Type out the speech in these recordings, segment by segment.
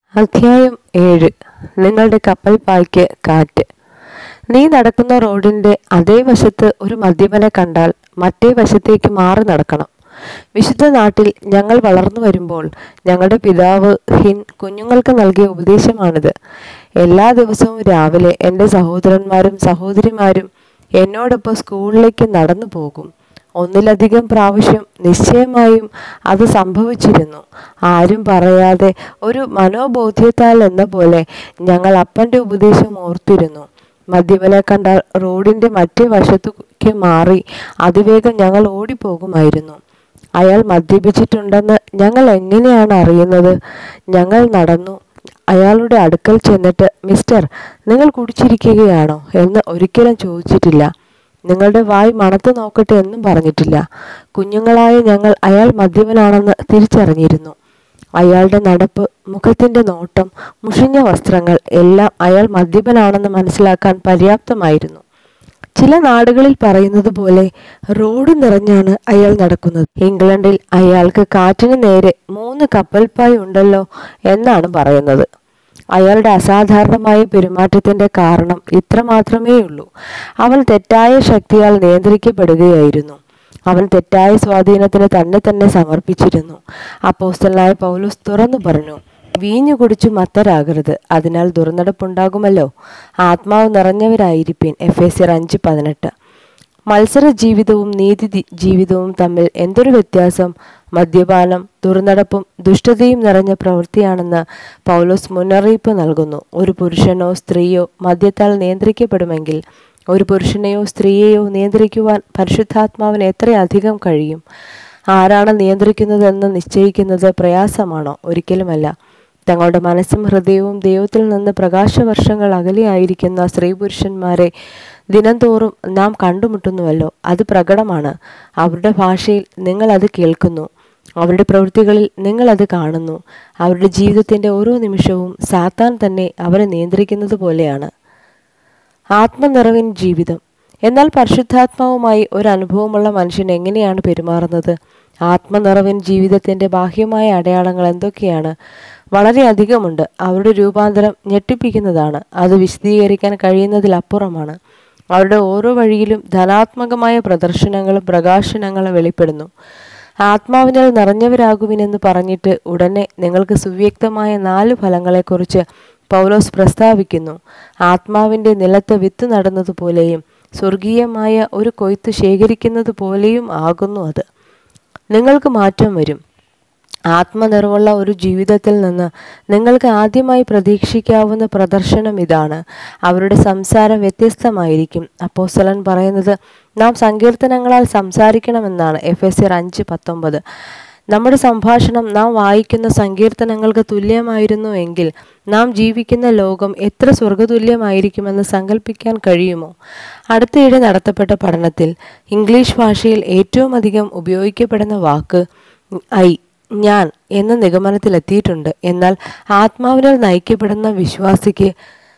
അധ്യായം ഏഴ് നിങ്ങളുടെ കപ്പൽ പായ്ക്ക് കാറ്റ് നീ നടക്കുന്ന റോഡിന്റെ അതേ വശത്ത് ഒരു മദ്യപനെ കണ്ടാൽ മറ്റേ വശത്തേക്ക് മാറി നടക്കണം വിശുദ്ധ നാട്ടിൽ ഞങ്ങൾ വളർന്നു വരുമ്പോൾ ഞങ്ങളുടെ പിതാവ് ഹിൻ കുഞ്ഞുങ്ങൾക്ക് നൽകിയ ഉപദേശമാണിത് എല്ലാ ദിവസവും രാവിലെ എൻ്റെ സഹോദരന്മാരും സഹോദരിമാരും എന്നോടൊപ്പം സ്കൂളിലേക്ക് നടന്നു പോകും ഒന്നിലധികം പ്രാവശ്യം നിശ്ചയമായും അത് സംഭവിച്ചിരുന്നു ആരും പറയാതെ ഒരു മനോബോധ്യത്താൽ എന്ന പോലെ ഞങ്ങൾ അപ്പൻ്റെ ഉപദേശം ഓർത്തിരുന്നു മദ്യപനെ കണ്ടാൽ റോഡിന്റെ മറ്റേ വശത്തേക്ക് മാറി അതിവേഗം ഞങ്ങൾ ഓടിപ്പോകുമായിരുന്നു അയാൾ മദ്യപിച്ചിട്ടുണ്ടെന്ന് ഞങ്ങൾ എങ്ങനെയാണ് അറിയുന്നത് ഞങ്ങൾ നടന്നു അയാളുടെ അടുക്കൽ ചെന്നിട്ട് മിസ്റ്റർ നിങ്ങൾ കുടിച്ചിരിക്കുകയാണോ എന്ന് ഒരിക്കലും ചോദിച്ചിട്ടില്ല നിങ്ങളുടെ വായ് മണത്ത് നോക്കട്ടെ എന്നും പറഞ്ഞിട്ടില്ല കുഞ്ഞുങ്ങളായ ഞങ്ങൾ അയാൾ മദ്യപനാണെന്ന് തിരിച്ചറിഞ്ഞിരുന്നു അയാളുടെ നടപ്പ് മുഖത്തിന്റെ നോട്ടം മുഷിഞ്ഞ വസ്ത്രങ്ങൾ എല്ലാം അയാൾ മദ്യപനാണെന്ന് മനസ്സിലാക്കാൻ പര്യാപ്തമായിരുന്നു ചില നാടുകളിൽ പറയുന്നത് പോലെ റോഡ് നിറഞ്ഞാണ് അയാൾ നടക്കുന്നത് ഇംഗ്ലണ്ടിൽ അയാൾക്ക് കാറ്റിന് നേരെ മൂന്ന് കപ്പൽപ്പായ ഉണ്ടല്ലോ എന്നാണ് പറയുന്നത് അയാളുടെ അസാധാരണമായ പെരുമാറ്റത്തിന്റെ കാരണം ഇത്ര മാത്രമേ ഉള്ളൂ അവൻ തെറ്റായ ശക്തിയാൽ നിയന്ത്രിക്കപ്പെടുകയായിരുന്നു അവൻ തെറ്റായ സ്വാധീനത്തിന് തന്നെ തന്നെ സമർപ്പിച്ചിരുന്നു അപ്പോസ്റ്റലായ പൗലോസ് തുറന്നു പറഞ്ഞു വീഞ്ഞു കുടിച്ചു മത്തരാകരുത് അതിനാൽ ദുർനടപ്പുണ്ടാകുമല്ലോ ആത്മാവ് നിറഞ്ഞവരായിരിപ്പിൻ എഫ് എസ് സിർ അഞ്ച് പതിനെട്ട് മത്സര ജീവിതവും നീതി ദി- ജീവിതവും തമ്മിൽ എന്തൊരു വ്യത്യാസം മദ്യപാനം ദുർനടപ്പും ദുഷ്ടതയും നിറഞ്ഞ പ്രവൃത്തിയാണെന്ന് പൗലോസ് മുന്നറിയിപ്പ് നൽകുന്നു ഒരു പുരുഷനോ സ്ത്രീയോ മദ്യത്താൽ നിയന്ത്രിക്കപ്പെടുമെങ്കിൽ ഒരു പുരുഷനെയോ സ്ത്രീയെയോ നിയന്ത്രിക്കുവാൻ പരിശുദ്ധാത്മാവിന് എത്രയധികം കഴിയും ആരാണ് നിയന്ത്രിക്കുന്നതെന്ന് നിശ്ചയിക്കുന്നത് പ്രയാസമാണോ ഒരിക്കലുമല്ല തങ്ങളുടെ മനസ്സും ഹൃദയവും ദൈവത്തിൽ നിന്ന് പ്രകാശവർഷങ്ങൾ അകലെയായിരിക്കുന്ന സ്ത്രീ പുരുഷന്മാരെ ദിനംതോറും നാം കണ്ടുമുട്ടുന്നുവല്ലോ അത് പ്രകടമാണ് അവരുടെ ഭാഷയിൽ നിങ്ങൾ അത് കേൾക്കുന്നു അവരുടെ പ്രവൃത്തികളിൽ നിങ്ങൾ അത് കാണുന്നു അവരുടെ ജീവിതത്തിന്റെ ഓരോ നിമിഷവും സാത്താൻ തന്നെ അവരെ നിയന്ത്രിക്കുന്നത് പോലെയാണ് ആത്മനിറവിൻ ജീവിതം എന്നാൽ പരിശുദ്ധാത്മാവുമായി ഒരു അനുഭവമുള്ള മനുഷ്യൻ എങ്ങനെയാണ് പെരുമാറുന്നത് ആത്മനിറവിൻ ജീവിതത്തിന്റെ ബാഹ്യമായ അടയാളങ്ങൾ എന്തൊക്കെയാണ് വളരെയധികമുണ്ട് അവരുടെ രൂപാന്തരം ഞെട്ടിപ്പിക്കുന്നതാണ് അത് വിശദീകരിക്കാൻ കഴിയുന്നതിലപ്പുറമാണ് അവരുടെ ഓരോ വഴിയിലും ധനാത്മകമായ പ്രദർശനങ്ങളും പ്രകാശനങ്ങളും വെളിപ്പെടുന്നു ആത്മാവിനാൽ നിറഞ്ഞവരാകുവിനെന്ന് പറഞ്ഞിട്ട് ഉടനെ നിങ്ങൾക്ക് സുവ്യക്തമായ നാല് ഫലങ്ങളെക്കുറിച്ച് പൗലോസ് പ്രസ്താവിക്കുന്നു ആത്മാവിന്റെ നിലത്ത് വിത്ത് നടുന്നതുപോലെയും സ്വർഗീയമായ ഒരു കൊയ്ത്ത് ശേഖരിക്കുന്നത് പോലെയും ആകുന്നു അത് നിങ്ങൾക്ക് മാറ്റം വരും ആത്മനിറവുള്ള ഒരു ജീവിതത്തിൽ നിന്ന് നിങ്ങൾക്ക് ആദ്യമായി പ്രതീക്ഷിക്കാവുന്ന പ്രദർശനം ഇതാണ് അവരുടെ സംസാരം വ്യത്യസ്തമായിരിക്കും അപ്പോസ്തലൻ പറയുന്നത് നാം സങ്കീർത്തനങ്ങളാൽ സംസാരിക്കണമെന്നാണ് എഫ് എസ് അഞ്ച് പത്തൊമ്പത് നമ്മുടെ സംഭാഷണം നാം വായിക്കുന്ന സങ്കീർത്തനങ്ങൾക്ക് തുല്യമായിരുന്നു എങ്കിൽ നാം ജീവിക്കുന്ന ലോകം എത്ര സ്വർഗതുല്യമായിരിക്കുമെന്ന് സങ്കല്പിക്കാൻ കഴിയുമോ അടുത്തിടെ നടത്തപ്പെട്ട പഠനത്തിൽ ഇംഗ്ലീഷ് ഭാഷയിൽ ഏറ്റവും അധികം ഉപയോഗിക്കപ്പെടുന്ന വാക്ക് ഐ ഞാൻ എന്ന നിഗമനത്തിലെത്തിയിട്ടുണ്ട് എന്നാൽ ആത്മാവിനാൽ നയിക്കപ്പെടുന്ന വിശ്വാസിക്ക്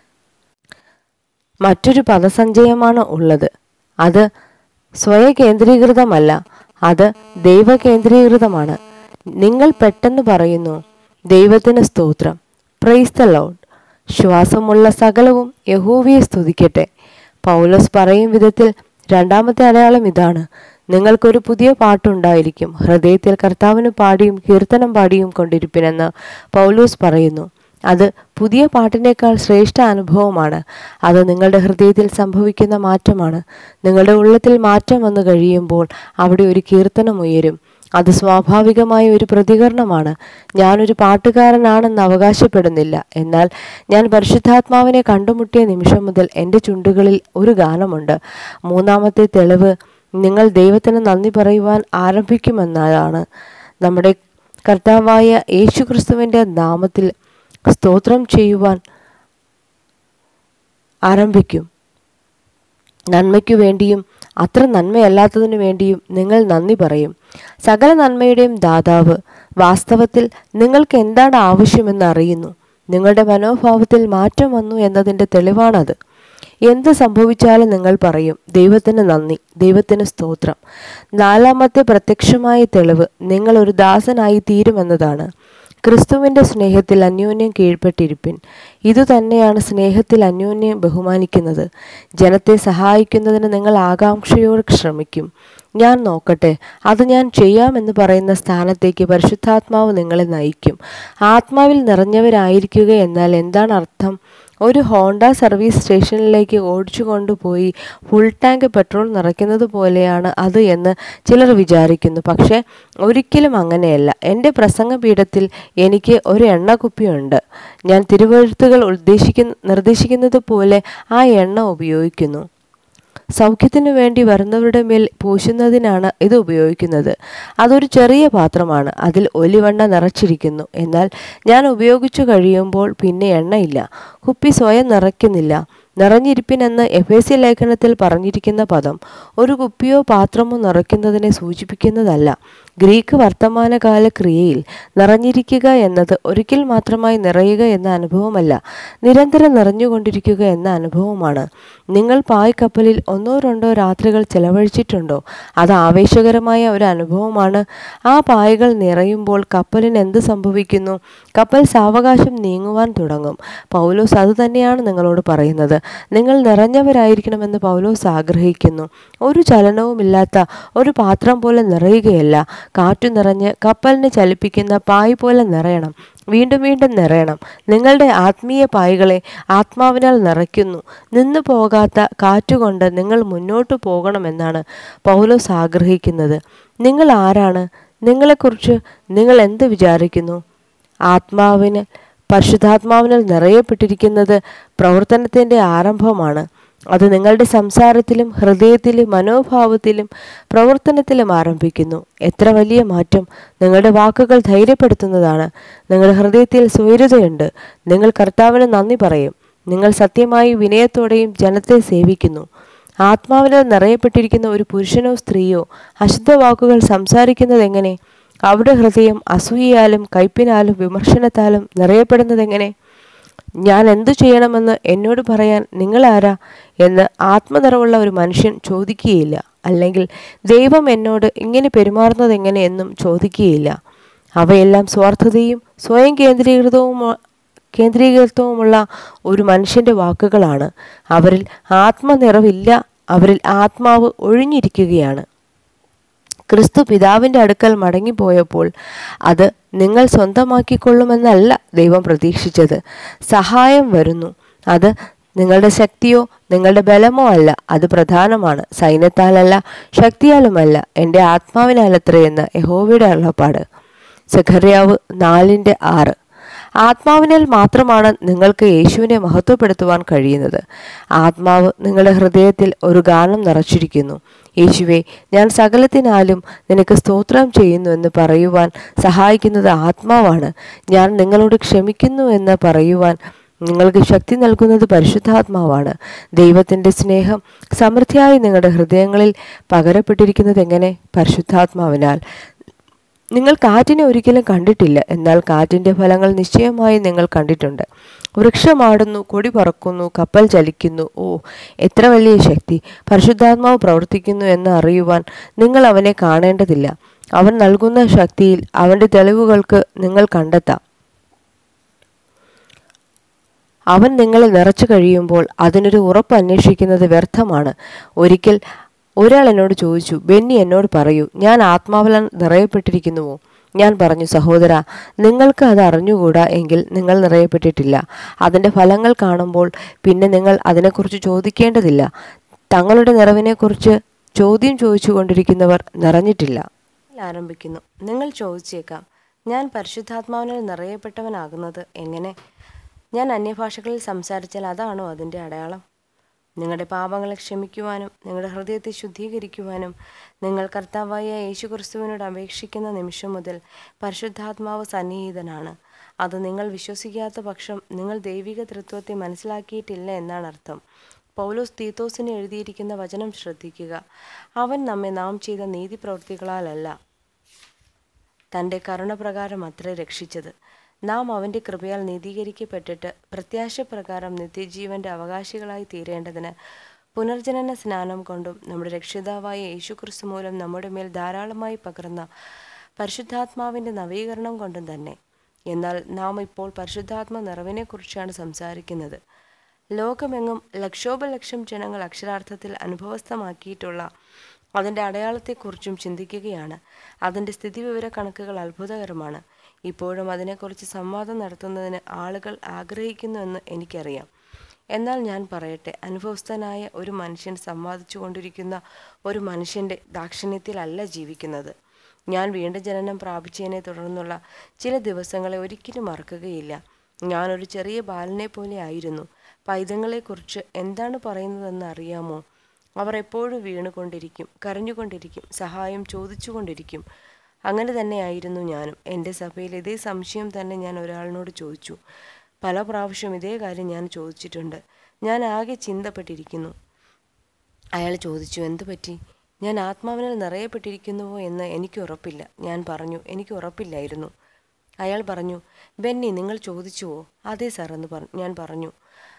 മറ്റൊരു പദസഞ്ചയമാണ് ഉള്ളത് അത് സ്വയകേന്ദ്രീകൃതമല്ല അത് ദൈവകേന്ദ്രീകൃതമാണ് നിങ്ങൾ പെട്ടെന്ന് പറയുന്നു ദൈവത്തിന് സ്തോത്രം പ്രൈസ് ദ ലോഡ് ശ്വാസമുള്ള സകലവും യഹോവയെ സ്തുതിക്കട്ടെ പൗലോസ് പറയും വിധത്തിൽ രണ്ടാമത്തെ അടയാളം ഇതാണ് നിങ്ങൾക്കൊരു പുതിയ പാട്ടുണ്ടായിരിക്കും ഹൃദയത്തിൽ കർത്താവിന് പാടിയും കീർത്തനം പാടിയും കൊണ്ടിരിപ്പിനെന്ന് പൗലോസ് പറയുന്നു അത് പുതിയ പാട്ടിനേക്കാൾ ശ്രേഷ്ഠ അനുഭവമാണ് അത് നിങ്ങളുടെ ഹൃദയത്തിൽ സംഭവിക്കുന്ന മാറ്റമാണ് നിങ്ങളുടെ ഉള്ളത്തിൽ മാറ്റം വന്നു കഴിയുമ്പോൾ അവിടെ ഒരു കീർത്തനം ഉയരും അത് സ്വാഭാവികമായ ഒരു പ്രതികരണമാണ് ഞാനൊരു പാട്ടുകാരനാണെന്ന് അവകാശപ്പെടുന്നില്ല എന്നാൽ ഞാൻ പരിശുദ്ധാത്മാവിനെ കണ്ടുമുട്ടിയ നിമിഷം മുതൽ എൻ്റെ ചുണ്ടുകളിൽ ഒരു ഗാനമുണ്ട് മൂന്നാമത്തെ തെളിവ് നിങ്ങൾ ദൈവത്തിന് നന്ദി പറയുവാൻ ആരംഭിക്കുമെന്നതാണ് നമ്മുടെ കർത്താവായ യേശുക്രിസ്തുവിൻ്റെ നാമത്തിൽ സ്തോത്രം ചെയ്യുവാൻ ആരംഭിക്കും നന്മയ്ക്കു വേണ്ടിയും അത്ര നന്മയല്ലാത്തതിനു വേണ്ടിയും നിങ്ങൾ നന്ദി പറയും സകല നന്മയുടെയും ദാതാവ് വാസ്തവത്തിൽ നിങ്ങൾക്ക് എന്താണ് ആവശ്യമെന്ന് അറിയുന്നു നിങ്ങളുടെ മനോഭാവത്തിൽ മാറ്റം വന്നു എന്നതിൻ്റെ തെളിവാണത് എന്ത് സംഭവിച്ചാലും നിങ്ങൾ പറയും ദൈവത്തിന് നന്ദി ദൈവത്തിന് സ്തോത്രം നാലാമത്തെ പ്രത്യക്ഷമായ തെളിവ് നിങ്ങൾ ഒരു ദാസനായി തീരുമെന്നതാണ് ക്രിസ്തുവിൻ്റെ സ്നേഹത്തിൽ അന്യോന്യം കീഴ്പ്പെട്ടിരിപ്പിൻ ഇതുതന്നെയാണ് സ്നേഹത്തിൽ അന്യോന്യം ബഹുമാനിക്കുന്നത് ജനത്തെ സഹായിക്കുന്നതിന് നിങ്ങൾ ആകാംക്ഷയോട് ശ്രമിക്കും ഞാൻ നോക്കട്ടെ അത് ഞാൻ ചെയ്യാമെന്ന് പറയുന്ന സ്ഥാനത്തേക്ക് പരിശുദ്ധാത്മാവ് നിങ്ങളെ നയിക്കും ആത്മാവിൽ നിറഞ്ഞവരായിരിക്കുക എന്നാൽ എന്താണ് അർത്ഥം ഒരു ഹോണ്ട സർവീസ് സ്റ്റേഷനിലേക്ക് ഓടിച്ചു കൊണ്ടുപോയി ഫുൾ ടാങ്ക് പെട്രോൾ നിറയ്ക്കുന്നത് പോലെയാണ് അത് എന്ന് ചിലർ വിചാരിക്കുന്നു പക്ഷേ ഒരിക്കലും അങ്ങനെയല്ല എൻ്റെ പ്രസംഗപീഠത്തിൽ എനിക്ക് ഒരു എണ്ണക്കുപ്പിയുണ്ട് ഞാൻ തിരുവഴുത്തുകൾ ഉദ്ദേശിക്കുന്ന നിർദ്ദേശിക്കുന്നത് പോലെ ആ എണ്ണ ഉപയോഗിക്കുന്നു സൗഖ്യത്തിനു വേണ്ടി വരുന്നവരുടെ മേൽ പൂശുന്നതിനാണ് ഇത് ഉപയോഗിക്കുന്നത് അതൊരു ചെറിയ പാത്രമാണ് അതിൽ ഒലിവെണ്ണ നിറച്ചിരിക്കുന്നു എന്നാൽ ഞാൻ ഉപയോഗിച്ചു കഴിയുമ്പോൾ പിന്നെ എണ്ണയില്ല കുപ്പി സ്വയം നിറയ്ക്കുന്നില്ല നിറഞ്ഞിരിപ്പിനെന്ന് എഫ് എസ് സി ലേഖനത്തിൽ പറഞ്ഞിരിക്കുന്ന പദം ഒരു കുപ്പിയോ പാത്രമോ നിറയ്ക്കുന്നതിനെ സൂചിപ്പിക്കുന്നതല്ല ഗ്രീക്ക് വർത്തമാനകാല ക്രിയയിൽ നിറഞ്ഞിരിക്കുക എന്നത് ഒരിക്കൽ മാത്രമായി നിറയുക എന്ന അനുഭവമല്ല നിരന്തരം നിറഞ്ഞുകൊണ്ടിരിക്കുക എന്ന അനുഭവമാണ് നിങ്ങൾ പായ്ക്കപ്പലിൽ ഒന്നോ രണ്ടോ രാത്രികൾ ചെലവഴിച്ചിട്ടുണ്ടോ അത് ആവേശകരമായ ഒരു അനുഭവമാണ് ആ പായകൾ നിറയുമ്പോൾ കപ്പലിന് എന്ത് സംഭവിക്കുന്നു കപ്പൽ സാവകാശം നീങ്ങുവാൻ തുടങ്ങും പൗലോസ് അതുതന്നെയാണ് നിങ്ങളോട് പറയുന്നത് നിങ്ങൾ നിറഞ്ഞവരായിരിക്കണമെന്ന് പൗലോസ് ആഗ്രഹിക്കുന്നു ഒരു ചലനവുമില്ലാത്ത ഒരു പാത്രം പോലെ നിറയുകയല്ല കാറ്റു നിറഞ്ഞ് കപ്പലിനെ ചലിപ്പിക്കുന്ന പായ് പോലെ നിറയണം വീണ്ടും വീണ്ടും നിറയണം നിങ്ങളുടെ ആത്മീയ പായ്കളെ ആത്മാവിനാൽ നിറയ്ക്കുന്നു നിന്നു പോകാത്ത കാറ്റുകൊണ്ട് നിങ്ങൾ മുന്നോട്ട് പോകണമെന്നാണ് പൗലോസ് ആഗ്രഹിക്കുന്നത് നിങ്ങൾ ആരാണ് നിങ്ങളെക്കുറിച്ച് നിങ്ങൾ എന്ത് വിചാരിക്കുന്നു ആത്മാവിന് പരിശുദ്ധാത്മാവിനാൽ നിറയപ്പെട്ടിരിക്കുന്നത് പ്രവർത്തനത്തിൻ്റെ ആരംഭമാണ് അത് നിങ്ങളുടെ സംസാരത്തിലും ഹൃദയത്തിലും മനോഭാവത്തിലും പ്രവർത്തനത്തിലും ആരംഭിക്കുന്നു എത്ര വലിയ മാറ്റം നിങ്ങളുടെ വാക്കുകൾ ധൈര്യപ്പെടുത്തുന്നതാണ് നിങ്ങളുടെ ഹൃദയത്തിൽ സ്വൈരതയുണ്ട് നിങ്ങൾ കർത്താവിന് നന്ദി പറയും നിങ്ങൾ സത്യമായി വിനയത്തോടെയും ജനത്തെ സേവിക്കുന്നു ആത്മാവിനാൽ നിറയപ്പെട്ടിരിക്കുന്ന ഒരു പുരുഷനോ സ്ത്രീയോ അശുദ്ധ വാക്കുകൾ സംസാരിക്കുന്നത് എങ്ങനെ അവരുടെ ഹൃദയം അസൂയയാലും കയ്പിനാലും വിമർശനത്താലും നിറയപ്പെടുന്നതെങ്ങനെ ഞാൻ എന്തു ചെയ്യണമെന്ന് എന്നോട് പറയാൻ നിങ്ങളാരാ എന്ന് ആത്മനിറവുള്ള ഒരു മനുഷ്യൻ ചോദിക്കുകയില്ല അല്ലെങ്കിൽ ദൈവം എന്നോട് ഇങ്ങനെ പെരുമാറുന്നത് എങ്ങനെ എന്നും ചോദിക്കുകയില്ല അവയെല്ലാം സ്വാർത്ഥതയും സ്വയം കേന്ദ്രീകൃതവും കേന്ദ്രീകൃതവുമുള്ള ഒരു മനുഷ്യൻ്റെ വാക്കുകളാണ് അവരിൽ ആത്മനിറവില്ല അവരിൽ ആത്മാവ് ഒഴിഞ്ഞിരിക്കുകയാണ് ക്രിസ്തു പിതാവിൻ്റെ അടുക്കൽ മടങ്ങിപ്പോയപ്പോൾ അത് നിങ്ങൾ സ്വന്തമാക്കിക്കൊള്ളുമെന്നല്ല ദൈവം പ്രതീക്ഷിച്ചത് സഹായം വരുന്നു അത് നിങ്ങളുടെ ശക്തിയോ നിങ്ങളുടെ ബലമോ അല്ല അത് പ്രധാനമാണ് സൈന്യത്താലല്ല ശക്തിയാലുമല്ല എൻ്റെ ആത്മാവിനാലത്രയെന്ന് യഹോവയുടെ അള്ളപ്പാട് സഖറിയാവ് നാലിൻ്റെ ആറ് ആത്മാവിനാൽ മാത്രമാണ് നിങ്ങൾക്ക് യേശുവിനെ മഹത്വപ്പെടുത്തുവാൻ കഴിയുന്നത് ആത്മാവ് നിങ്ങളുടെ ഹൃദയത്തിൽ ഒരു ഗാനം നിറച്ചിരിക്കുന്നു യേശുവെ ഞാൻ സകലത്തിനാലും നിനക്ക് സ്തോത്രം ചെയ്യുന്നു എന്ന് പറയുവാൻ സഹായിക്കുന്നത് ആത്മാവാണ് ഞാൻ നിങ്ങളോട് ക്ഷമിക്കുന്നു എന്ന് പറയുവാൻ നിങ്ങൾക്ക് ശക്തി നൽകുന്നത് പരിശുദ്ധാത്മാവാണ് ദൈവത്തിൻ്റെ സ്നേഹം സമൃദ്ധിയായി നിങ്ങളുടെ ഹൃദയങ്ങളിൽ പകരപ്പെട്ടിരിക്കുന്നത് എങ്ങനെ പരിശുദ്ധാത്മാവിനാൽ നിങ്ങൾ കാറ്റിനെ ഒരിക്കലും കണ്ടിട്ടില്ല എന്നാൽ കാറ്റിൻ്റെ ഫലങ്ങൾ നിശ്ചയമായി നിങ്ങൾ കണ്ടിട്ടുണ്ട് വൃക്ഷമാടുന്നു കൊടി പറക്കുന്നു കപ്പൽ ചലിക്കുന്നു ഓ എത്ര വലിയ ശക്തി പരിശുദ്ധാത്മാവ് പ്രവർത്തിക്കുന്നു എന്ന് അറിയുവാൻ നിങ്ങൾ അവനെ കാണേണ്ടതില്ല അവൻ നൽകുന്ന ശക്തിയിൽ അവൻ്റെ തെളിവുകൾക്ക് നിങ്ങൾ കണ്ടെത്താം അവൻ നിങ്ങളെ നിറച്ചു കഴിയുമ്പോൾ അതിനൊരു ഉറപ്പ് അന്വേഷിക്കുന്നത് വ്യർത്ഥമാണ് ഒരിക്കൽ ഒരാൾ എന്നോട് ചോദിച്ചു ബെന്നി എന്നോട് പറയൂ ഞാൻ ആത്മാവിലാൽ നിറയപ്പെട്ടിരിക്കുന്നുവോ ഞാൻ പറഞ്ഞു സഹോദര നിങ്ങൾക്ക് അത് അറിഞ്ഞുകൂടാ എങ്കിൽ നിങ്ങൾ നിറയപ്പെട്ടിട്ടില്ല അതിൻ്റെ ഫലങ്ങൾ കാണുമ്പോൾ പിന്നെ നിങ്ങൾ അതിനെക്കുറിച്ച് ചോദിക്കേണ്ടതില്ല തങ്ങളുടെ നിറവിനെക്കുറിച്ച് ചോദ്യം ചോദിച്ചു കൊണ്ടിരിക്കുന്നവർ നിറഞ്ഞിട്ടില്ല ആരംഭിക്കുന്നു നിങ്ങൾ ചോദിച്ചേക്കാം ഞാൻ പരിശുദ്ധാത്മാവിനാൽ നിറയപ്പെട്ടവനാകുന്നത് എങ്ങനെ ഞാൻ അന്യഭാഷകളിൽ സംസാരിച്ചാൽ അതാണോ അതിൻ്റെ അടയാളം നിങ്ങളുടെ പാപങ്ങളെ ക്ഷമിക്കുവാനും നിങ്ങളുടെ ഹൃദയത്തെ ശുദ്ധീകരിക്കുവാനും നിങ്ങൾ കർത്താവായ യേശു ക്രിസ്തുവിനോട് അപേക്ഷിക്കുന്ന നിമിഷം മുതൽ പരിശുദ്ധാത്മാവ് സന്നിഹിതനാണ് അത് നിങ്ങൾ വിശ്വസിക്കാത്ത പക്ഷം നിങ്ങൾ ദൈവിക തൃത്വത്തെ മനസ്സിലാക്കിയിട്ടില്ല എന്നാണ് അർത്ഥം പൗലോസ് തീത്തോസിന് എഴുതിയിരിക്കുന്ന വചനം ശ്രദ്ധിക്കുക അവൻ നമ്മെ നാം ചെയ്ത നീതിപ്രവൃത്തികളാലല്ല തൻ്റെ കരുണപ്രകാരം അത്രേ രക്ഷിച്ചത് നാം അവൻ്റെ കൃപയാൽ നീതീകരിക്കപ്പെട്ടിട്ട് പ്രത്യാശപ്രകാരം നിത്യജീവന്റെ അവകാശികളായി തീരേണ്ടതിന് പുനർജനന സ്നാനം കൊണ്ടും നമ്മുടെ രക്ഷിതാവായ യേശുക്രിസ്തു മൂലം നമ്മുടെ മേൽ ധാരാളമായി പകർന്ന പരിശുദ്ധാത്മാവിൻ്റെ നവീകരണം കൊണ്ടും തന്നെ എന്നാൽ നാം ഇപ്പോൾ പരിശുദ്ധാത്മ നിറവിനെക്കുറിച്ചാണ് സംസാരിക്കുന്നത് ലോകമെങ്ങും ലക്ഷോപലക്ഷം ജനങ്ങൾ അക്ഷരാർത്ഥത്തിൽ അനുഭവസ്ഥമാക്കിയിട്ടുള്ള അതിൻ്റെ അടയാളത്തെക്കുറിച്ചും ചിന്തിക്കുകയാണ് അതിൻ്റെ സ്ഥിതിവിവര കണക്കുകൾ അത്ഭുതകരമാണ് ഇപ്പോഴും അതിനെക്കുറിച്ച് സംവാദം നടത്തുന്നതിന് ആളുകൾ ആഗ്രഹിക്കുന്നുവെന്ന് എനിക്കറിയാം എന്നാൽ ഞാൻ പറയട്ടെ അനുഭവസ്ഥനായ ഒരു മനുഷ്യൻ സംവാദിച്ചു കൊണ്ടിരിക്കുന്ന ഒരു മനുഷ്യൻ്റെ ദാക്ഷിണ്യത്തിലല്ല ജീവിക്കുന്നത് ഞാൻ വീണ്ടും ജനനം പ്രാപിച്ചതിനെ തുടർന്നുള്ള ചില ദിവസങ്ങളെ ഒരിക്കലും മറക്കുകയില്ല ഞാനൊരു ചെറിയ ബാലനെ പോലെ ആയിരുന്നു പൈതങ്ങളെക്കുറിച്ച് എന്താണ് പറയുന്നതെന്ന് അറിയാമോ അവർ എപ്പോഴും വീണുകൊണ്ടിരിക്കും കരഞ്ഞുകൊണ്ടിരിക്കും സഹായം ചോദിച്ചുകൊണ്ടിരിക്കും അങ്ങനെ തന്നെയായിരുന്നു ഞാനും എൻ്റെ സഭയിൽ ഇതേ സംശയം തന്നെ ഞാൻ ഒരാളിനോട് ചോദിച്ചു പല പ്രാവശ്യം ഇതേ കാര്യം ഞാൻ ചോദിച്ചിട്ടുണ്ട് ഞാൻ ആകെ ചിന്തപ്പെട്ടിരിക്കുന്നു അയാൾ ചോദിച്ചു എന്തു പറ്റി ഞാൻ ആത്മാവിനാൽ നിറയപ്പെട്ടിരിക്കുന്നുവോ എന്ന് എനിക്ക് ഉറപ്പില്ല ഞാൻ പറഞ്ഞു എനിക്ക് ഉറപ്പില്ലായിരുന്നു അയാൾ പറഞ്ഞു ബെന്നി നിങ്ങൾ ചോദിച്ചുവോ അതെ സാർ എന്ന് പറഞ്ഞു ഞാൻ പറഞ്ഞു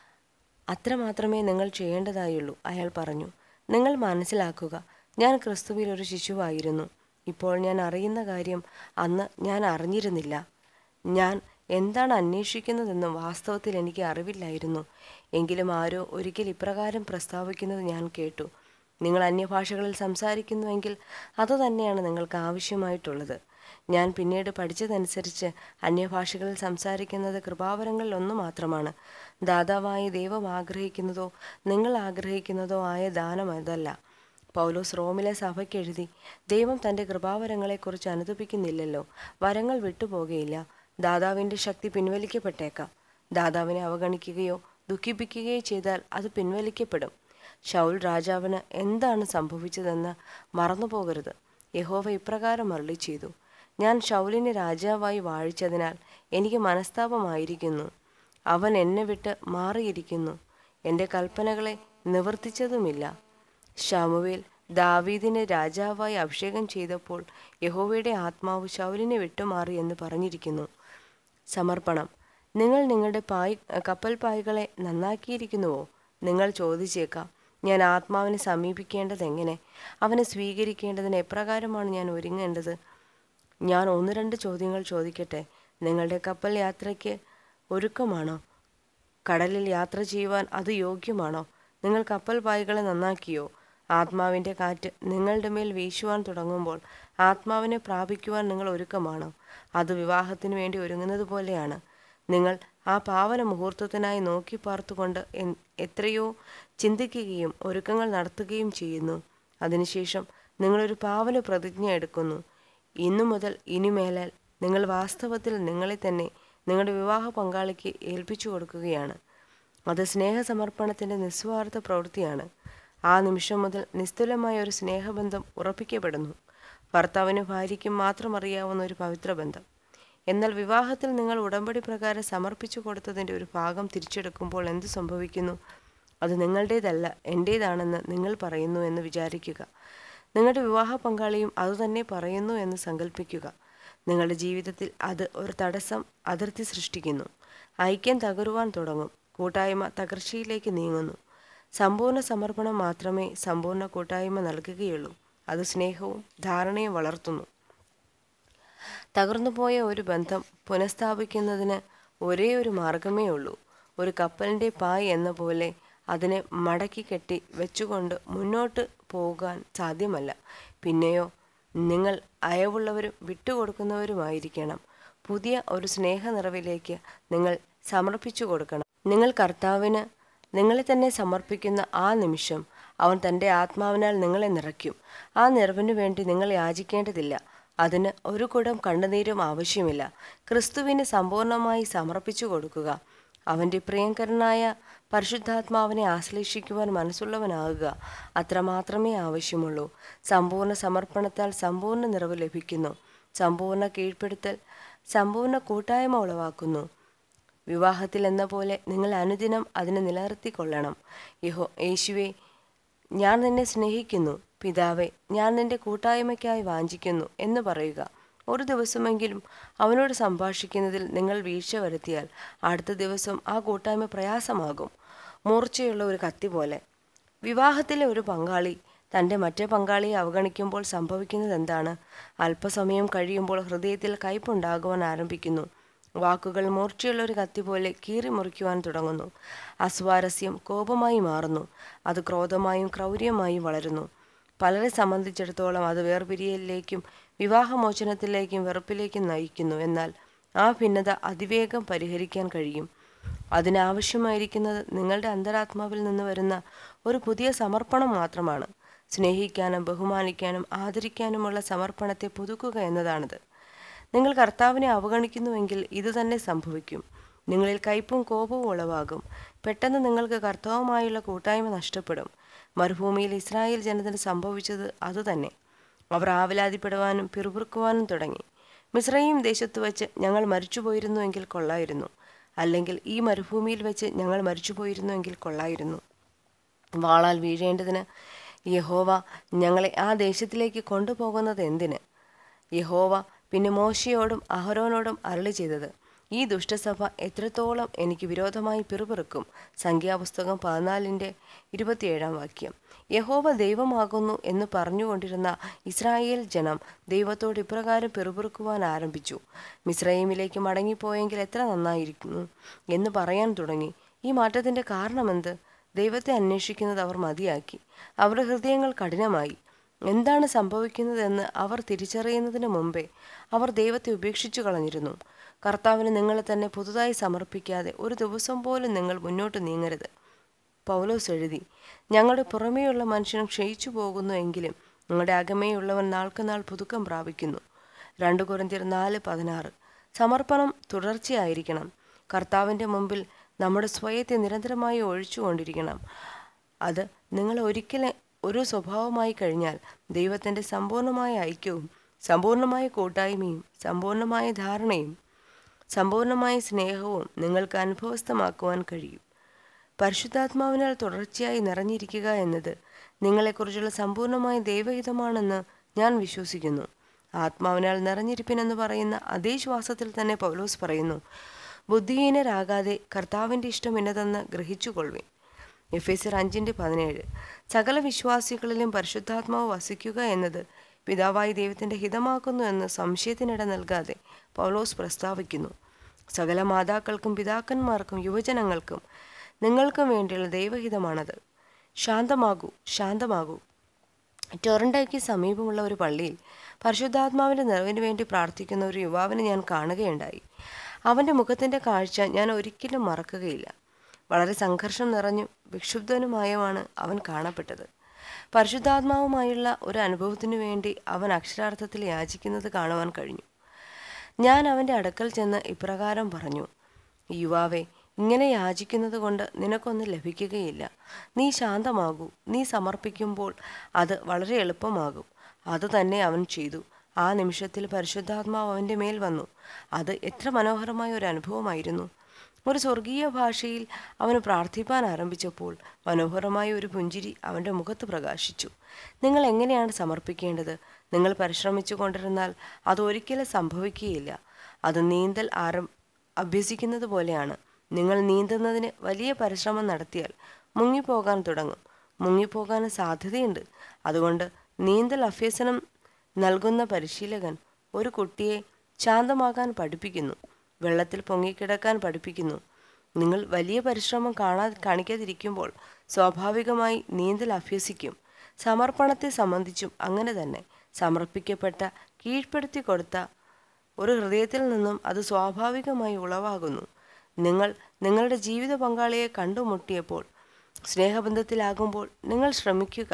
അത്ര മാത്രമേ നിങ്ങൾ ചെയ്യേണ്ടതായുള്ളൂ അയാൾ പറഞ്ഞു നിങ്ങൾ മനസ്സിലാക്കുക ഞാൻ ക്രിസ്തുവിൽ ഒരു ശിശുവായിരുന്നു ഇപ്പോൾ ഞാൻ അറിയുന്ന കാര്യം അന്ന് ഞാൻ അറിഞ്ഞിരുന്നില്ല ഞാൻ എന്താണ് അന്വേഷിക്കുന്നതെന്ന് വാസ്തവത്തിൽ എനിക്ക് അറിവില്ലായിരുന്നു എങ്കിലും ആരോ ഒരിക്കൽ ഇപ്രകാരം പ്രസ്താവിക്കുന്നത് ഞാൻ കേട്ടു നിങ്ങൾ അന്യഭാഷകളിൽ സംസാരിക്കുന്നുവെങ്കിൽ അതുതന്നെയാണ് നിങ്ങൾക്ക് ആവശ്യമായിട്ടുള്ളത് ഞാൻ പിന്നീട് പഠിച്ചതനുസരിച്ച് അന്യഭാഷകളിൽ സംസാരിക്കുന്നത് കൃപാവരങ്ങളിൽ ഒന്ന് മാത്രമാണ് ദാതാവായ ദൈവം ആഗ്രഹിക്കുന്നതോ നിങ്ങൾ ആഗ്രഹിക്കുന്നതോ ആയ ദാനം അതല്ല പൗലോസ് റോമിലെ സഭയ്ക്ക് എഴുതി ദൈവം തൻ്റെ കൃപാവരങ്ങളെക്കുറിച്ച് അനുദപിക്കുന്നില്ലല്ലോ വരങ്ങൾ വിട്ടുപോകുകയില്ല ദാതാവിൻ്റെ ശക്തി പിൻവലിക്കപ്പെട്ടേക്കാം ദാതാവിനെ അവഗണിക്കുകയോ ദുഃഖിപ്പിക്കുകയോ ചെയ്താൽ അത് പിൻവലിക്കപ്പെടും ഷൗൽ രാജാവിന് എന്താണ് സംഭവിച്ചതെന്ന് മറന്നുപോകരുത് യഹോവ ഇപ്രകാരം അരുളി ചെയ്തു ഞാൻ ഷൗലിനെ രാജാവായി വാഴിച്ചതിനാൽ എനിക്ക് മനസ്താപമായിരിക്കുന്നു അവൻ എന്നെ വിട്ട് മാറിയിരിക്കുന്നു എൻ്റെ കൽപ്പനകളെ നിവർത്തിച്ചതുമില്ല ഷമുവേൽ ദാവീദിനെ രാജാവായി അഭിഷേകം ചെയ്തപ്പോൾ യഹോവയുടെ ആത്മാവ് ശൗലിനെ വിട്ടുമാറി എന്ന് പറഞ്ഞിരിക്കുന്നു സമർപ്പണം നിങ്ങൾ നിങ്ങളുടെ പായ് കപ്പൽ പായ്കളെ നന്നാക്കിയിരിക്കുന്നുവോ നിങ്ങൾ ചോദിച്ചേക്കാം ഞാൻ ആത്മാവിനെ സമീപിക്കേണ്ടത് എങ്ങനെ അവനെ സ്വീകരിക്കേണ്ടതിന് എപ്രകാരമാണ് ഞാൻ ഒരുങ്ങേണ്ടത് ഞാൻ ഒന്ന് രണ്ട് ചോദ്യങ്ങൾ ചോദിക്കട്ടെ നിങ്ങളുടെ കപ്പൽ യാത്രയ്ക്ക് ഒരുക്കമാണോ കടലിൽ യാത്ര ചെയ്യുവാൻ അത് യോഗ്യമാണോ നിങ്ങൾ കപ്പൽ പായ്കളെ നന്നാക്കിയോ ആത്മാവിൻ്റെ കാറ്റ് നിങ്ങളുടെ മേൽ വീശുവാൻ തുടങ്ങുമ്പോൾ ആത്മാവിനെ പ്രാപിക്കുവാൻ നിങ്ങൾ ഒരുക്കമാണോ അത് വിവാഹത്തിന് വേണ്ടി ഒരുങ്ങുന്നത് പോലെയാണ് നിങ്ങൾ ആ പാവന മുഹൂർത്തത്തിനായി നോക്കി പാർത്തുകൊണ്ട് എത്രയോ ചിന്തിക്കുകയും ഒരുക്കങ്ങൾ നടത്തുകയും ചെയ്യുന്നു അതിനുശേഷം നിങ്ങളൊരു പാവന പ്രതിജ്ഞ എടുക്കുന്നു ഇന്നു മുതൽ ഇനിമേലാൽ നിങ്ങൾ വാസ്തവത്തിൽ നിങ്ങളെ തന്നെ നിങ്ങളുടെ വിവാഹ പങ്കാളിക്ക് ഏൽപ്പിച്ചു കൊടുക്കുകയാണ് അത് സ്നേഹസമർപ്പണത്തിൻ്റെ നിസ്വാർത്ഥ പ്രവൃത്തിയാണ് ആ നിമിഷം മുതൽ നിസ്തുലമായ ഒരു സ്നേഹബന്ധം ഉറപ്പിക്കപ്പെടുന്നു ഭർത്താവിനും ഭാര്യയ്ക്കും മാത്രം അറിയാവുന്ന ഒരു പവിത്ര ബന്ധം എന്നാൽ വിവാഹത്തിൽ നിങ്ങൾ ഉടമ്പടി പ്രകാരം സമർപ്പിച്ചു കൊടുത്തതിൻ്റെ ഒരു ഭാഗം തിരിച്ചെടുക്കുമ്പോൾ എന്ത് സംഭവിക്കുന്നു അത് നിങ്ങളുടേതല്ല എൻ്റേതാണെന്ന് നിങ്ങൾ പറയുന്നു എന്ന് വിചാരിക്കുക നിങ്ങളുടെ വിവാഹ പങ്കാളിയും അതുതന്നെ പറയുന്നു എന്ന് സങ്കല്പിക്കുക നിങ്ങളുടെ ജീവിതത്തിൽ അത് ഒരു തടസ്സം അതിർത്തി സൃഷ്ടിക്കുന്നു ഐക്യം തകരുവാൻ തുടങ്ങും കൂട്ടായ്മ തകർച്ചയിലേക്ക് നീങ്ങുന്നു സമ്പൂർണ്ണ സമർപ്പണം മാത്രമേ സമ്പൂർണ്ണ കൂട്ടായ്മ നൽകുകയുള്ളൂ അത് സ്നേഹവും ധാരണയും വളർത്തുന്നു തകർന്നുപോയ ഒരു ബന്ധം പുനഃസ്ഥാപിക്കുന്നതിന് ഒരേ ഒരു മാർഗമേ ഉള്ളൂ ഒരു കപ്പലിൻ്റെ പായ് എന്ന പോലെ അതിനെ മടക്കി കെട്ടി വെച്ചുകൊണ്ട് മുന്നോട്ട് പോകാൻ സാധ്യമല്ല പിന്നെയോ നിങ്ങൾ അയവുള്ളവരും വിട്ടുകൊടുക്കുന്നവരുമായിരിക്കണം പുതിയ ഒരു സ്നേഹ നിറവിലേക്ക് നിങ്ങൾ സമർപ്പിച്ചു കൊടുക്കണം നിങ്ങൾ കർത്താവിന് നിങ്ങളെ തന്നെ സമർപ്പിക്കുന്ന ആ നിമിഷം അവൻ തൻ്റെ ആത്മാവിനാൽ നിങ്ങളെ നിറയ്ക്കും ആ നിറവിനു വേണ്ടി നിങ്ങൾ യാചിക്കേണ്ടതില്ല അതിന് ഒരു കുടം കണ്ണുനീരും ആവശ്യമില്ല ക്രിസ്തുവിന് സമ്പൂർണ്ണമായി സമർപ്പിച്ചു കൊടുക്കുക അവൻ്റെ പ്രിയങ്കരനായ പരിശുദ്ധാത്മാവിനെ ആശ്ലേഷിക്കുവാൻ മനസ്സുള്ളവനാകുക അത്രമാത്രമേ ആവശ്യമുള്ളൂ സമ്പൂർണ്ണ സമർപ്പണത്താൽ സമ്പൂർണ്ണ നിറവ് ലഭിക്കുന്നു സമ്പൂർണ്ണ കീഴ്പ്പെടുത്തൽ സമ്പൂർണ്ണ കൂട്ടായ്മ ഉളവാക്കുന്നു വിവാഹത്തിൽ എന്ന പോലെ നിങ്ങൾ അനുദിനം അതിനെ നിലനിർത്തിക്കൊള്ളണം യഹോ യേശുവെ ഞാൻ നിന്നെ സ്നേഹിക്കുന്നു പിതാവെ ഞാൻ നിന്റെ കൂട്ടായ്മയ്ക്കായി വാഞ്ചിക്കുന്നു എന്ന് പറയുക ഒരു ദിവസമെങ്കിലും അവനോട് സംഭാഷിക്കുന്നതിൽ നിങ്ങൾ വീഴ്ച വരുത്തിയാൽ അടുത്ത ദിവസം ആ കൂട്ടായ്മ പ്രയാസമാകും മൂർച്ചയുള്ള ഒരു കത്തി പോലെ വിവാഹത്തിലെ ഒരു പങ്കാളി തൻ്റെ മറ്റേ പങ്കാളിയെ അവഗണിക്കുമ്പോൾ സംഭവിക്കുന്നത് എന്താണ് അല്പസമയം കഴിയുമ്പോൾ ഹൃദയത്തിൽ കയ്പുണ്ടാകുവാൻ ആരംഭിക്കുന്നു വാക്കുകൾ മൂർച്ചയുള്ള ഒരു കത്തി പോലെ കീറി മുറിക്കുവാൻ തുടങ്ങുന്നു അസ്വാരസ്യം കോപമായി മാറുന്നു അത് ക്രോധമായും ക്രൗര്യമായും വളരുന്നു പലരെ സംബന്ധിച്ചിടത്തോളം അത് വേർപിരിയലിലേക്കും വിവാഹമോചനത്തിലേക്കും വെറുപ്പിലേക്കും നയിക്കുന്നു എന്നാൽ ആ ഭിന്നത അതിവേഗം പരിഹരിക്കാൻ കഴിയും അതിനാവശ്യമായിരിക്കുന്നത് നിങ്ങളുടെ അന്തരാത്മാവിൽ നിന്ന് വരുന്ന ഒരു പുതിയ സമർപ്പണം മാത്രമാണ് സ്നേഹിക്കാനും ബഹുമാനിക്കാനും ആദരിക്കാനുമുള്ള സമർപ്പണത്തെ പുതുക്കുക എന്നതാണിത് നിങ്ങൾ കർത്താവിനെ അവഗണിക്കുന്നുവെങ്കിൽ ഇത് തന്നെ സംഭവിക്കും നിങ്ങളിൽ കയ്പും കോപവും ഉളവാകും പെട്ടെന്ന് നിങ്ങൾക്ക് കർത്താവുമായുള്ള കൂട്ടായ്മ നഷ്ടപ്പെടും മരുഭൂമിയിൽ ഇസ്രായേൽ ജനത്തിന് സംഭവിച്ചത് അതുതന്നെ അവർ ആവലാതിപ്പെടുവാനും പിറുപിറുക്കുവാനും തുടങ്ങി മിസ്രൈം ദേശത്ത് വെച്ച് ഞങ്ങൾ മരിച്ചുപോയിരുന്നുവെങ്കിൽ കൊള്ളായിരുന്നു അല്ലെങ്കിൽ ഈ മരുഭൂമിയിൽ വെച്ച് ഞങ്ങൾ മരിച്ചുപോയിരുന്നുവെങ്കിൽ കൊള്ളായിരുന്നു വാളാൽ വീഴേണ്ടതിന് യഹോവ ഞങ്ങളെ ആ ദേശത്തിലേക്ക് കൊണ്ടുപോകുന്നത് എന്തിന് യഹോവ പിന്നെ മോശയോടും അഹരോനോടും അരളി ചെയ്തത് ഈ ദുഷ്ടസഭ എത്രത്തോളം എനിക്ക് വിരോധമായി പിറുപിറുക്കും സംഖ്യാപുസ്തകം പതിനാലിൻ്റെ ഇരുപത്തിയേഴാം വാക്യം യഹോവ ദൈവമാകുന്നു എന്ന് പറഞ്ഞുകൊണ്ടിരുന്ന ഇസ്രായേൽ ജനം ദൈവത്തോട് ഇപ്രകാരം പിറുപിറുക്കുവാൻ ആരംഭിച്ചു മിസ്രൈമിലേക്ക് മടങ്ങിപ്പോയെങ്കിൽ എത്ര നന്നായിരിക്കുന്നു എന്ന് പറയാൻ തുടങ്ങി ഈ മാറ്റത്തിൻ്റെ കാരണമെന്ത് ദൈവത്തെ അന്വേഷിക്കുന്നത് അവർ മതിയാക്കി അവരുടെ ഹൃദയങ്ങൾ കഠിനമായി എന്താണ് സംഭവിക്കുന്നതെന്ന് അവർ തിരിച്ചറിയുന്നതിന് മുമ്പേ അവർ ദൈവത്തെ ഉപേക്ഷിച്ചു കളഞ്ഞിരുന്നു കർത്താവിന് നിങ്ങളെ തന്നെ പുതുതായി സമർപ്പിക്കാതെ ഒരു ദിവസം പോലും നിങ്ങൾ മുന്നോട്ട് നീങ്ങരുത് പൗലോസ് എഴുതി ഞങ്ങളുടെ പുറമേയുള്ള മനുഷ്യൻ ക്ഷയിച്ചു പോകുന്നു എങ്കിലും ഞങ്ങളുടെ അകമേയുള്ളവൻ നാൾക്കുനാൾ പുതുക്കം പ്രാപിക്കുന്നു രണ്ട് കുറിന്തിയർ നാല് പതിനാറ് സമർപ്പണം തുടർച്ചയായിരിക്കണം കർത്താവിൻ്റെ മുമ്പിൽ നമ്മുടെ സ്വയത്തെ നിരന്തരമായി ഒഴിച്ചുകൊണ്ടിരിക്കണം അത് നിങ്ങൾ ഒരിക്കലും ഒരു സ്വഭാവമായി കഴിഞ്ഞാൽ ദൈവത്തിൻ്റെ സമ്പൂർണമായ ഐക്യവും സമ്പൂർണമായ കൂട്ടായ്മയും സമ്പൂർണമായ ധാരണയും സമ്പൂർണമായ സ്നേഹവും നിങ്ങൾക്ക് അനുഭവസ്ഥമാക്കുവാൻ കഴിയും പരിശുദ്ധാത്മാവിനാൽ തുടർച്ചയായി നിറഞ്ഞിരിക്കുക എന്നത് നിങ്ങളെക്കുറിച്ചുള്ള സമ്പൂർണമായ ദൈവഹിതമാണെന്ന് ഞാൻ വിശ്വസിക്കുന്നു ആത്മാവിനാൽ നിറഞ്ഞിരിപ്പിനെന്ന് പറയുന്ന അതേ ശ്വാസത്തിൽ തന്നെ പൗലോസ് പറയുന്നു ബുദ്ധിഹീനരാകാതെ കർത്താവിൻ്റെ ഇഷ്ടം ഇന്നതെന്ന് ഗ്രഹിച്ചുകൊള്ളുവിൻ എഫ് എസ് അഞ്ചിൻ്റെ പതിനേഴ് സകല വിശ്വാസികളിലും പരിശുദ്ധാത്മാവ് വസിക്കുക എന്നത് പിതാവായി ദൈവത്തിൻ്റെ ഹിതമാക്കുന്നു എന്ന് സംശയത്തിനിട നൽകാതെ പൗലോസ് പ്രസ്താവിക്കുന്നു സകല മാതാക്കൾക്കും പിതാക്കന്മാർക്കും യുവജനങ്ങൾക്കും നിങ്ങൾക്കും വേണ്ടിയുള്ള ദൈവഹിതമാണത് ശാന്തമാകൂ ശാന്തമാകൂ ടൊറൻഡോയ്ക്ക് സമീപമുള്ള ഒരു പള്ളിയിൽ പരിശുദ്ധാത്മാവിൻ്റെ നിറവിന് വേണ്ടി പ്രാർത്ഥിക്കുന്ന ഒരു യുവാവിനെ ഞാൻ കാണുകയുണ്ടായി അവൻ്റെ മുഖത്തിൻ്റെ കാഴ്ച ഞാൻ ഒരിക്കലും മറക്കുകയില്ല വളരെ സംഘർഷം നിറഞ്ഞും വിക്ഷുബ്ധനുമായുമാണ് അവൻ കാണപ്പെട്ടത് പരിശുദ്ധാത്മാവുമായുള്ള ഒരു അനുഭവത്തിനു വേണ്ടി അവൻ അക്ഷരാർത്ഥത്തിൽ യാചിക്കുന്നത് കാണുവാൻ കഴിഞ്ഞു ഞാൻ അവൻ്റെ അടുക്കൽ ചെന്ന് ഇപ്രകാരം പറഞ്ഞു യുവാവേ ഇങ്ങനെ യാചിക്കുന്നത് കൊണ്ട് നിനക്കൊന്നും ലഭിക്കുകയില്ല നീ ശാന്തമാകൂ നീ സമർപ്പിക്കുമ്പോൾ അത് വളരെ എളുപ്പമാകും അത് തന്നെ അവൻ ചെയ്തു ആ നിമിഷത്തിൽ പരിശുദ്ധാത്മാവ് അവൻ്റെ മേൽ വന്നു അത് എത്ര മനോഹരമായ ഒരു അനുഭവമായിരുന്നു ഒരു സ്വർഗീയ ഭാഷയിൽ അവന് പ്രാർത്ഥിപ്പാൻ ആരംഭിച്ചപ്പോൾ മനോഹരമായ ഒരു പുഞ്ചിരി അവൻ്റെ മുഖത്ത് പ്രകാശിച്ചു നിങ്ങൾ എങ്ങനെയാണ് സമർപ്പിക്കേണ്ടത് നിങ്ങൾ പരിശ്രമിച്ചു കൊണ്ടിരുന്നാൽ അത് ഒരിക്കലും സംഭവിക്കുകയില്ല അത് നീന്തൽ ആരം അഭ്യസിക്കുന്നത് പോലെയാണ് നിങ്ങൾ നീന്തുന്നതിന് വലിയ പരിശ്രമം നടത്തിയാൽ മുങ്ങിപ്പോകാൻ തുടങ്ങും മുങ്ങിപ്പോകാൻ സാധ്യതയുണ്ട് അതുകൊണ്ട് നീന്തൽ അഭ്യസനം നൽകുന്ന പരിശീലകൻ ഒരു കുട്ടിയെ ശാന്തമാകാൻ പഠിപ്പിക്കുന്നു വെള്ളത്തിൽ പൊങ്ങിക്കിടക്കാൻ പഠിപ്പിക്കുന്നു നിങ്ങൾ വലിയ പരിശ്രമം കാണാ കാണിക്കാതിരിക്കുമ്പോൾ സ്വാഭാവികമായി നീന്തൽ അഭ്യസിക്കും സമർപ്പണത്തെ സംബന്ധിച്ചും അങ്ങനെ തന്നെ സമർപ്പിക്കപ്പെട്ട കീഴ്പ്പെടുത്തി കൊടുത്ത ഒരു ഹൃദയത്തിൽ നിന്നും അത് സ്വാഭാവികമായി ഉളവാകുന്നു നിങ്ങൾ നിങ്ങളുടെ ജീവിത പങ്കാളിയെ കണ്ടുമുട്ടിയപ്പോൾ സ്നേഹബന്ധത്തിലാകുമ്പോൾ നിങ്ങൾ ശ്രമിക്കുക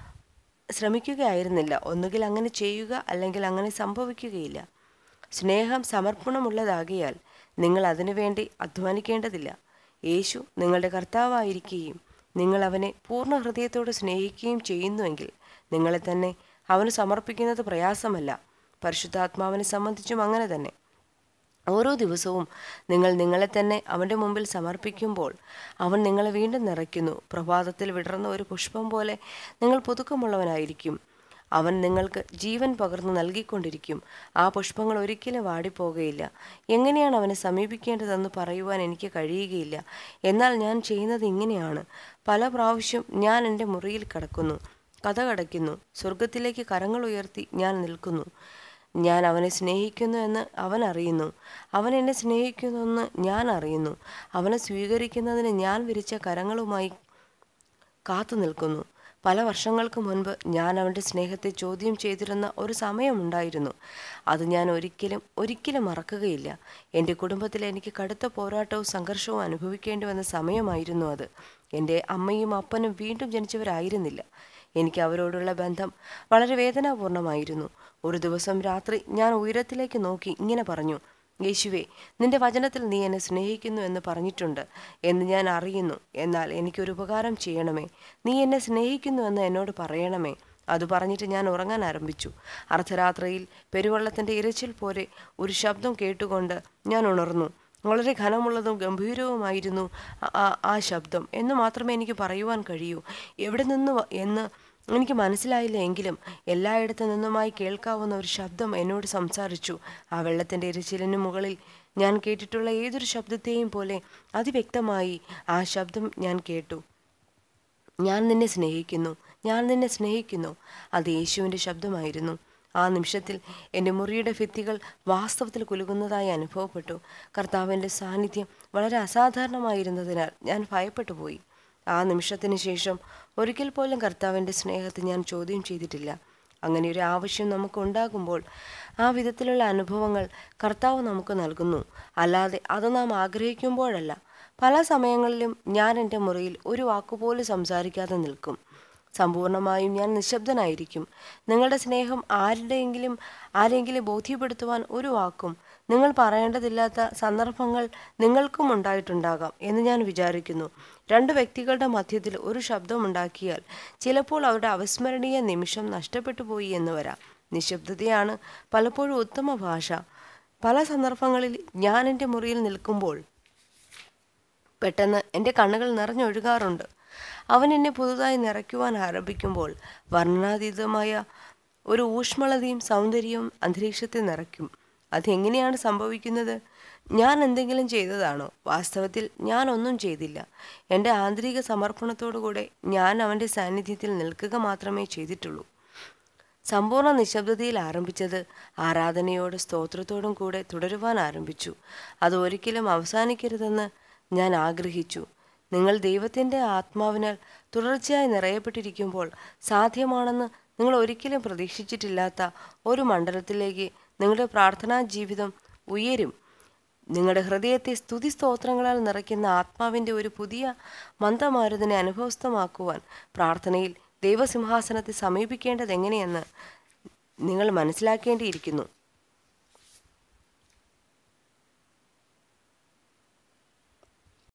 ശ്രമിക്കുകയായിരുന്നില്ല ഒന്നുകിൽ അങ്ങനെ ചെയ്യുക അല്ലെങ്കിൽ അങ്ങനെ സംഭവിക്കുകയില്ല സ്നേഹം സമർപ്പണമുള്ളതാകിയാൽ നിങ്ങൾ അതിനുവേണ്ടി അധ്വാനിക്കേണ്ടതില്ല യേശു നിങ്ങളുടെ കർത്താവായിരിക്കുകയും നിങ്ങൾ അവനെ പൂർണ്ണ ഹൃദയത്തോട് സ്നേഹിക്കുകയും ചെയ്യുന്നുവെങ്കിൽ നിങ്ങളെ തന്നെ അവന് സമർപ്പിക്കുന്നത് പ്രയാസമല്ല പരിശുദ്ധാത്മാവിനെ സംബന്ധിച്ചും അങ്ങനെ തന്നെ ഓരോ ദിവസവും നിങ്ങൾ നിങ്ങളെ തന്നെ അവൻ്റെ മുമ്പിൽ സമർപ്പിക്കുമ്പോൾ അവൻ നിങ്ങളെ വീണ്ടും നിറയ്ക്കുന്നു പ്രഭാതത്തിൽ വിടർന്ന ഒരു പുഷ്പം പോലെ നിങ്ങൾ പുതുക്കമുള്ളവനായിരിക്കും അവൻ നിങ്ങൾക്ക് ജീവൻ പകർന്നു നൽകിക്കൊണ്ടിരിക്കും ആ പുഷ്പങ്ങൾ ഒരിക്കലും വാടിപ്പോകുകയില്ല എങ്ങനെയാണ് അവനെ സമീപിക്കേണ്ടതെന്ന് പറയുവാൻ എനിക്ക് കഴിയുകയില്ല എന്നാൽ ഞാൻ ചെയ്യുന്നത് ഇങ്ങനെയാണ് പല പ്രാവശ്യം ഞാൻ എൻ്റെ മുറിയിൽ കിടക്കുന്നു കഥ കടയ്ക്കുന്നു സ്വർഗത്തിലേക്ക് കരങ്ങൾ ഉയർത്തി ഞാൻ നിൽക്കുന്നു ഞാൻ അവനെ സ്നേഹിക്കുന്നു എന്ന് അവൻ അറിയുന്നു അവൻ എന്നെ സ്നേഹിക്കുന്നുവെന്ന് ഞാൻ അറിയുന്നു അവനെ സ്വീകരിക്കുന്നതിന് ഞാൻ വിരിച്ച കരങ്ങളുമായി കാത്തു നിൽക്കുന്നു പല വർഷങ്ങൾക്ക് മുൻപ് ഞാൻ അവൻ്റെ സ്നേഹത്തെ ചോദ്യം ചെയ്തിരുന്ന ഒരു സമയമുണ്ടായിരുന്നു അത് ഞാൻ ഒരിക്കലും ഒരിക്കലും മറക്കുകയില്ല എൻ്റെ കുടുംബത്തിൽ എനിക്ക് കടുത്ത പോരാട്ടവും സംഘർഷവും അനുഭവിക്കേണ്ടി വന്ന സമയമായിരുന്നു അത് എൻ്റെ അമ്മയും അപ്പനും വീണ്ടും ജനിച്ചവരായിരുന്നില്ല എനിക്ക് അവരോടുള്ള ബന്ധം വളരെ വേദനാപൂർണമായിരുന്നു ഒരു ദിവസം രാത്രി ഞാൻ ഉയരത്തിലേക്ക് നോക്കി ഇങ്ങനെ പറഞ്ഞു യേശുവേ നിന്റെ വചനത്തിൽ നീ എന്നെ സ്നേഹിക്കുന്നു എന്ന് പറഞ്ഞിട്ടുണ്ട് എന്ന് ഞാൻ അറിയുന്നു എന്നാൽ എനിക്കൊരു ഉപകാരം ചെയ്യണമേ നീ എന്നെ സ്നേഹിക്കുന്നു എന്ന് എന്നോട് പറയണമേ അത് പറഞ്ഞിട്ട് ഞാൻ ഉറങ്ങാൻ ആരംഭിച്ചു അർദ്ധരാത്രിയിൽ പെരുവെള്ളത്തിൻ്റെ ഇരച്ചിൽ പോലെ ഒരു ശബ്ദം കേട്ടുകൊണ്ട് ഞാൻ ഉണർന്നു വളരെ ഘനമുള്ളതും ഗംഭീരവുമായിരുന്നു ആ- ആ- ആ ശബ്ദം എന്ന് മാത്രമേ എനിക്ക് പറയുവാൻ കഴിയൂ എവിടെ നിന്ന് വ- എന്ന് എനിക്ക് മനസ്സിലായില്ല എങ്കിലും എല്ലായിടത്തു നിന്നുമായി കേൾക്കാവുന്ന ഒരു ശബ്ദം എന്നോട് സംസാരിച്ചു ആ വെള്ളത്തിൻ്റെ ഇരച്ചിലിന് മുകളിൽ ഞാൻ കേട്ടിട്ടുള്ള ഏതൊരു ശബ്ദത്തെയും പോലെ അതിവ്യക്തമായി ആ ശബ്ദം ഞാൻ കേട്ടു ഞാൻ നിന്നെ സ്നേഹിക്കുന്നു ഞാൻ നിന്നെ സ്നേഹിക്കുന്നു അത് യേശുവിൻ്റെ ശബ്ദമായിരുന്നു ആ നിമിഷത്തിൽ എൻ്റെ മുറിയുടെ ഭിത്തികൾ വാസ്തവത്തിൽ കുലുങ്ങുന്നതായി അനുഭവപ്പെട്ടു കർത്താവിൻ്റെ സാന്നിധ്യം വളരെ അസാധാരണമായിരുന്നതിനാൽ ഞാൻ ഭയപ്പെട്ടു പോയി ആ നിമിഷത്തിന് ശേഷം ഒരിക്കൽ പോലും കർത്താവിൻ്റെ സ്നേഹത്തെ ഞാൻ ചോദ്യം ചെയ്തിട്ടില്ല അങ്ങനെ ഒരു ആവശ്യം നമുക്ക് ഉണ്ടാകുമ്പോൾ ആ വിധത്തിലുള്ള അനുഭവങ്ങൾ കർത്താവ് നമുക്ക് നൽകുന്നു അല്ലാതെ അത് നാം ആഗ്രഹിക്കുമ്പോഴല്ല പല സമയങ്ങളിലും ഞാൻ എൻ്റെ മുറിയിൽ ഒരു വാക്കുപോലും സംസാരിക്കാതെ നിൽക്കും സമ്പൂർണമായും ഞാൻ നിശബ്ദനായിരിക്കും നിങ്ങളുടെ സ്നേഹം ആരുടെയെങ്കിലും ആരെങ്കിലും ബോധ്യപ്പെടുത്തുവാൻ ഒരു വാക്കും നിങ്ങൾ പറയേണ്ടതില്ലാത്ത സന്ദർഭങ്ങൾ നിങ്ങൾക്കും ഉണ്ടായിട്ടുണ്ടാകാം എന്ന് ഞാൻ വിചാരിക്കുന്നു രണ്ട് വ്യക്തികളുടെ മധ്യത്തിൽ ഒരു ശബ്ദമുണ്ടാക്കിയാൽ ചിലപ്പോൾ അവരുടെ അവിസ്മരണീയ നിമിഷം നഷ്ടപ്പെട്ടു പോയി എന്ന് വരാം നിശബ്ദതയാണ് പലപ്പോഴും ഉത്തമ ഭാഷ പല സന്ദർഭങ്ങളിൽ ഞാൻ എൻ്റെ മുറിയിൽ നിൽക്കുമ്പോൾ പെട്ടെന്ന് എൻ്റെ കണ്ണുകൾ നിറഞ്ഞൊഴുകാറുണ്ട് അവൻ എന്നെ പുതുതായി നിറയ്ക്കുവാൻ ആരംഭിക്കുമ്പോൾ വർണ്ണനാതീതമായ ഒരു ഊഷ്മളതയും സൗന്ദര്യവും അന്തരീക്ഷത്തെ നിറയ്ക്കും അതെങ്ങനെയാണ് സംഭവിക്കുന്നത് ഞാൻ എന്തെങ്കിലും ചെയ്തതാണോ വാസ്തവത്തിൽ ഞാൻ ഒന്നും ചെയ്തില്ല എൻ്റെ ആന്തരിക സമർപ്പണത്തോടുകൂടെ ഞാൻ അവൻ്റെ സാന്നിധ്യത്തിൽ നിൽക്കുക മാത്രമേ ചെയ്തിട്ടുള്ളൂ സമ്പൂർണ്ണ നിശബ്ദതയിൽ ആരംഭിച്ചത് ആരാധനയോട് സ്തോത്രത്തോടും കൂടെ തുടരുവാൻ ആരംഭിച്ചു അത് ഒരിക്കലും അവസാനിക്കരുതെന്ന് ഞാൻ ആഗ്രഹിച്ചു നിങ്ങൾ ദൈവത്തിൻ്റെ ആത്മാവിനാൽ തുടർച്ചയായി നിറയപ്പെട്ടിരിക്കുമ്പോൾ സാധ്യമാണെന്ന് നിങ്ങൾ ഒരിക്കലും പ്രതീക്ഷിച്ചിട്ടില്ലാത്ത ഒരു മണ്ഡലത്തിലേക്ക് നിങ്ങളുടെ പ്രാർത്ഥനാ ജീവിതം ഉയരും നിങ്ങളുടെ ഹൃദയത്തെ സ്തുതി സ്തോത്രങ്ങളാൽ നിറയ്ക്കുന്ന ആത്മാവിൻ്റെ ഒരു പുതിയ മന്ദമാരുതിനെ അനുഭവസ്ഥമാക്കുവാൻ പ്രാർത്ഥനയിൽ ദൈവസിംഹാസനത്തെ സമീപിക്കേണ്ടത് എങ്ങനെയെന്ന് നിങ്ങൾ മനസ്സിലാക്കേണ്ടിയിരിക്കുന്നു